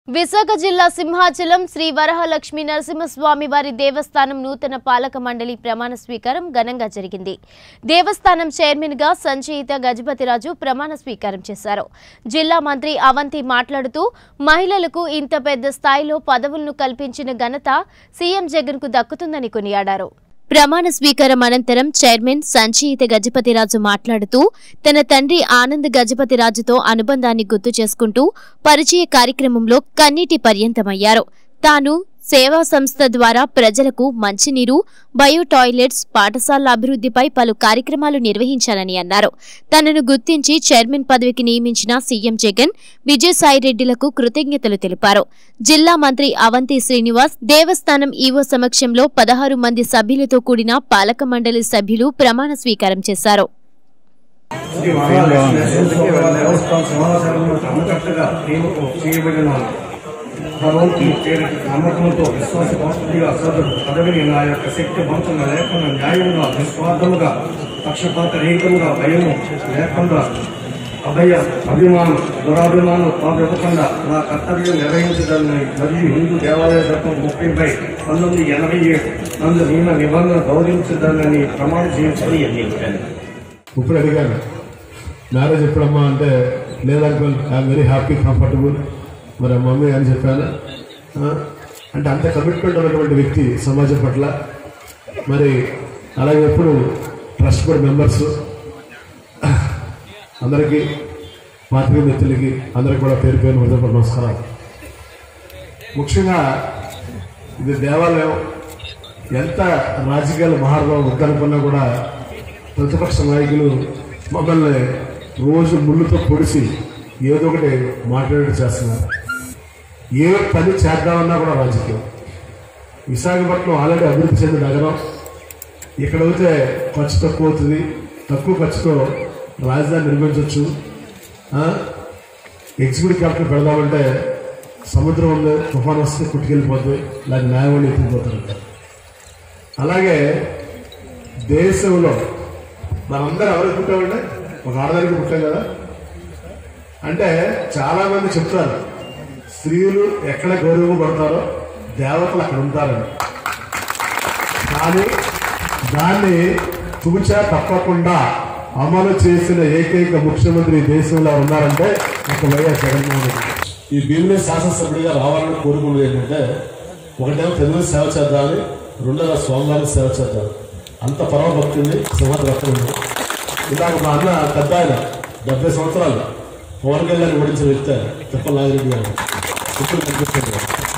విశాఖ జిల్లా సింహాచలం శ్రీ వరహలక్ష్మి నరసింహస్వామి వారి దేవస్థానం నూతన పాలక మండలి ప్రమాణ స్వీకారం ఘనంగా జరిగింది దేవస్థానం చైర్మన్ గా సంచయిత గజపతిరాజు ప్రమాణ స్వీకారం చేశారు జిల్లా మంత్రి అవంతి మాట్లాడుతూ మహిళలకు ఇంత పెద్ద స్థాయిలో పదవులను కల్పించిన ఘనత సీఎం జగన్ కు దక్కుతుందని కొనియాడారు ప్రమాణ స్వీకారం అనంతరం చైర్మన్ సంచయిత గజపతిరాజు మాట్లాడుతూ తన తండ్రి ఆనంద్ గజపతిరాజుతో అనుబంధాన్ని గుర్తు చేసుకుంటూ పరిచయ కార్యక్రమంలో కన్నీటి పర్యంతమయ్యారు తాను సేవా సంస్థ ద్వారా ప్రజలకు మంచినీరు బయో టాయిలెట్స్ పాఠశాలల అభివృద్ధిపై పలు కార్యక్రమాలు నిర్వహించానని అన్నారు తనను గుర్తించి చైర్మన్ పదవికి నియమించిన సీఎం జగన్ విజయసాయిరెడ్డిలకు కృతజ్ఞతలు తెలిపారు జిల్లా మంత్రి అవంతి శ్రీనివాస్ దేవస్థానం ఈవో సమక్షంలో పదహారు మంది సభ్యులతో కూడిన పాలక మండలి సభ్యులు ప్రమాణ స్వీకారం చేశారు శ్రీ మహాలక్ష్మి వారి దేవస్థానం సింహాసనంలో క్రమకర్తగా ప్రేమతో చేయబడిన భగవంతుని పేరిట నమ్మకంతో విశ్వాసపాత్రుడిగా సదరు పదవిని నా యొక్క శక్తి వంచన లేకుండా న్యాయంగా నిస్వార్థముగా పక్షపాత రహితంగా భయము లేకుండా అభయ అభిమానం దురాభిమానం తావివ్వకుండా నా కర్తవ్యం నిర్వహించడాన్ని మరియు హిందూ దేవాలయ చట్టం ముప్పైపై పంతొమ్మిది ఎనభై ఏడు నందు నియమ నిబంధన గౌరవించడాన్ని ప్రమాణం చేయించుకుని ఎన్నికలు ఇప్పుడు అడిగాను మ్యారేజ్ ఎప్పుడమ్మా అంటే లేదంకుల్ ఐఎమ్ వెరీ హ్యాపీ కంఫర్టబుల్ మరి మమ్మీ అని చెప్పాను ఆ, అంటే అంత కమిట్మెంట్ ఉన్నటువంటి వ్యక్తి సమాజం పట్ల మరి అలాగే ఎప్పుడు ట్రస్ట్ బోర్డ్ మెంబర్స్ అందరికీ పాత్రిక మిత్రులకి అందరికీ కూడా పేరు పేరు హృదయపూర్వక నమస్కారాలు ముఖ్యంగా ఇది దేవాలయం ఎంత రాజకీయాలు మహార్భావం వద్దనుకున్నా కూడా ప్రతిపక్ష నాయకులు మమ్మల్ని రోజు ముళ్ళుతో పొడిచి ఏదో ఒకటి మాట్లాడి చేస్తున్నారు ఏ పని చేద్దామన్నా కూడా రాజకీయం విశాఖపట్నం ఆల్రెడీ అభివృద్ధి చెందిన నగరం ఇక్కడ అయితే ఖర్చు తక్కువ అవుతుంది తక్కువ ఖర్చుతో రాజధాని నిర్మించవచ్చు ఎగ్జిక్యూటివ్ క్యాపిటల్ పెడదామంటే సముద్రం ఉంది తుఫాన్ వస్తే పుట్టుకెళ్ళిపోతుంది లేక న్యాయవాళ్ళు ఎత్తిపోతారు అలాగే దేశంలో మనందరం ఎవరికి పుట్టామంటే ఒక ఆడదానికి పుట్టాం కదా అంటే చాలా మంది చెప్తారు స్త్రీలు ఎక్కడ గౌరవపడతారో దేవతలు అక్కడ ఉంటారని కానీ దాన్ని తూచా తప్పకుండా అమలు చేసిన ఏకైక ముఖ్యమంత్రి ఈ దేశంలో ఉన్నారంటే ఒక వైఎస్ జగన్మోహన్ రెడ్డి ఈ భీమిని శాసనసభ్యుడిగా రావాలని కోరుకున్నది ఏంటంటే ఒకటేమో తెలుగు సేవ చేద్దామని రెండోది స్వామివారికి సేవ చేద్దాం అంత పరమభక్తిని సింహాత భక్తులు ఉంది ఇలాగ మా అన్న పెద్ద ఆయన డెబ్బై సంవత్సరాలు పవన్ కళ్యాణ్ ఓడించిన వ్యక్తి తిప్పల నాగిరెడ్డి గారు ఇప్పుడు కనిపిస్తుంది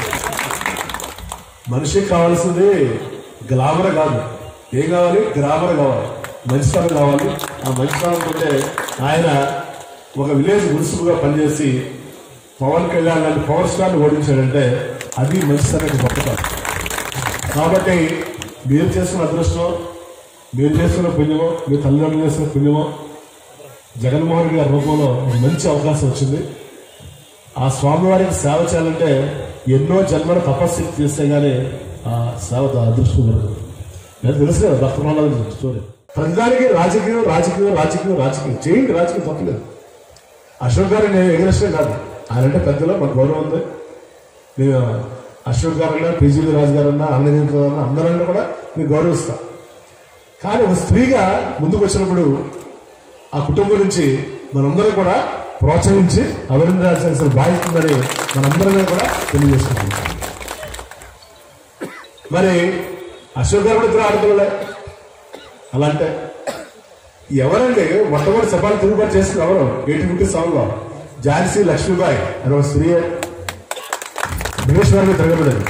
మనిషికి కావాల్సింది గ్లామర్ కాదు ఏం కావాలి గ్రామర్ కావాలి మంచితనం కావాలి ఆ మంచితనం అంటే ఆయన ఒక విలేజ్ మున్సిపల్గా పనిచేసి పవన్ కళ్యాణ్ లాంటి పవర్ స్టార్ని ఓడించాడంటే అది మంచితనానికి గొప్పతనం కాబట్టి మీరు చేస్తున్న అదృష్టం మీరు చేస్తున్న పుణ్యమో మీ తల్లిదండ్రులు చేస్తున్న పుణ్యమో జగన్మోహన్ రెడ్డి గారి రూపంలో ఒక మంచి అవకాశం వచ్చింది ఆ స్వామివారికి సేవ చేయాలంటే ఎన్నో జన్మల తపస్సు చేస్తే గానీ ఆ సేవ అదృష్టం దొరకదు నేను తెలుసు కదా భక్తమాల స్టోరీ ప్రతిదానికి రాజకీయం రాజకీయం రాజకీయం రాజకీయం చేయండి రాజకీయం తప్పలేదు అశోక్ గారు నేను ఎగరెస్టే కాదు ఆయన అంటే పెద్దలో మన గౌరవం ఉంది నేను అశోక్ గారు అన్నా పీజీవి రాజు గారు అన్నా అన్నజంతో అన్నా అందరన్నా కూడా నేను గౌరవిస్తా కానీ ఒక స్త్రీగా ముందుకు వచ్చినప్పుడు ఆ కుటుంబం నుంచి మనందరం కూడా ప్రోత్సహించి అభినందించాల్సిన బాధ్యత ఉందని మనందరం కూడా తెలియజేస్తున్నాం మరి అశోక్ గారు కూడా ఇద్దరు ఆడపిల్లలే అలా అంటే ఎవరండి మొట్టమొదటి సభలు తిరుగుబాటు చేసిన ఎవరు ఎయిటీ ఫిఫ్టీ సెవెన్ లో ఝాన్సీ లక్ష్మీబాయి అని ఒక స్త్రీ భువనేశ్వరాన్ని తిరగబడింది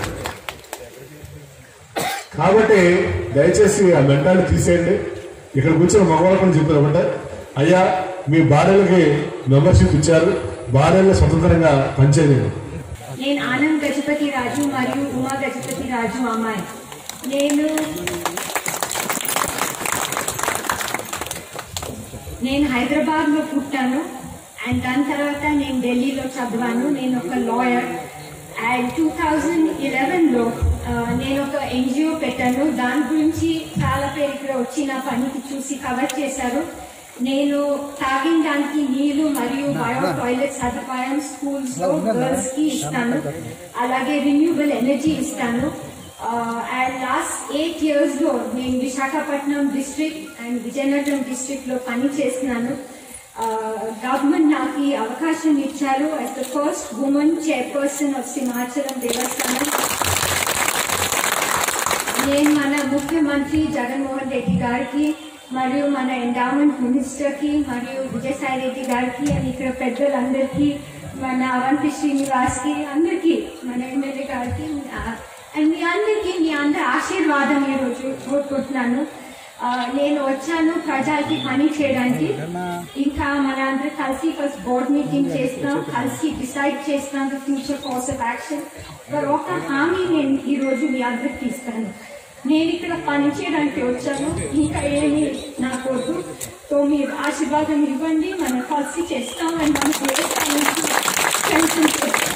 కాబట్టి దయచేసి ఆ మెంటాన్ని తీసేయండి ఇక్కడ కూర్చొని మగవాళ్ళ పని చెప్పారు ఒకటే అయ్యా మీ భార్యలకి మెంబర్షిప్ ఇచ్చారు భార్యలు స్వతంత్రంగా పనిచేయలేదు నేను ఆనంద్ గజపతి రాజు మరియు ఉమా గజపతి రాజు అమ్మాయి నేను నేను హైదరాబాద్లో పుట్టాను అండ్ దాని తర్వాత నేను ఢిల్లీలో చదివాను నేను ఒక లాయర్ అండ్ టూ థౌజండ్ ఇలెవెన్లో నేను ఒక ఎన్జిఓ పెట్టాను దాని గురించి చాలా పేరు ఇక్కడ వచ్చి నా పనికి చూసి కవర్ చేశారు నేను తాగించడానికి నీళ్లు మరియు బయో టాయిలెట్ సదుపాయం స్కూల్స్ లో గర్ల్స్ కి ఇస్తాను అలాగే రిన్యూబుల్ ఎనర్జీ ఇస్తాను అండ్ లాస్ట్ ఎయిట్ ఇయర్స్ లో నేను Visakhapatnam district and Vizianagaram district లో పని చేస్తున్నాను గవర్నమెంట్ నాకు ఈ అవకాశం ఇచ్చారు as the first women chairperson of Simhachalam Devasthanam నేను మన ముఖ్యమంత్రి జగన్మోహన్ రెడ్డి గారికి మరియు మన ఎండౌమెంట్ మినిస్టర్ కి మరియు విజయసాయి రెడ్డి గారికి అండ్ ఇక్కడ పెద్దలందరికీ మన అవంతి శ్రీనివాస్ కి అందరికీ మన ఎమ్మెల్యే గారికి అండ్ మీ అందరికీ మీ అందరి ఆశీర్వాదం ఈ రోజు కోరుకుంటున్నాను ఆ, నేను వచ్చాను ప్రజలకి పని చేయడానికి ఇంకా మన అందరూ కలిసి ఫస్ట్ బోర్డ్ మీటింగ్ చేస్తాం కలిసి డిసైడ్ చేస్తాం ఫ్యూచర్ కోర్స్ ఆఫ్ యాక్షన్ మరి ఒక హామీ నేను ఈ రోజు మీ అందరికి ఇస్తాను నేను ఇక్కడ పని చేయడానికి వచ్చాను ఇంకా ఏమి నాకు వద్దు సో మీరు ఆశీర్వాదం ఇవ్వండి మనం కలిసి చేస్తాం అండ్ మన దేవస్థానానికి strengthen చేస్తాం